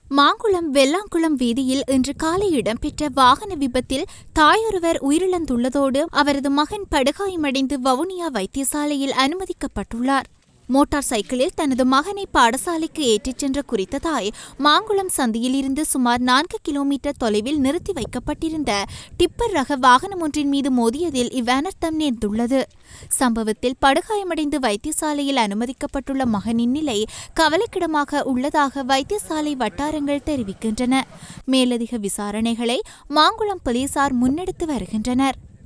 மாங்குளம் வெள்ளாங்குளம் வீதியில் இன்று காலை இடம்பெற்ற வாகன விபத்தில் தாயொருவர் உயிரிழந்துள்ளதோடு அவரது மகன் படுகாயமடைந்து வவுனியா வைத்தியசாலையில் அனுமதிக்கப்பட்டுள்ளார் மோட்டார் சைக்கிளில் தனது மகனை பாடசாலைக்கு ஏற்றிச் சென்ற குறித்த தாய் மாங்குளம் சந்தியில் இருந்து சுமார் நான்கு கிலோமீட்டர் தொலைவில் நிறுத்தி வைக்கப்பட்டிருந்த டிப்பர் ரக வாகனம் ஒன்றின் மீது மோதியதில் இவ்வனர்த்தம் நேர்ந்துள்ளது சம்பவத்தில் படுகாயமடைந்து வைத்தியசாலையில் அனுமதிக்கப்பட்டுள்ள மகனின் நிலை கவலைக்கிடமாக உள்ளதாக வைத்தியசாலை வட்டாரங்கள் தெரிவிக்கின்றன மேலதிக விசாரணைகளை மாங்குளம் போலீசார் முன்னெடுத்து வருகின்றனர்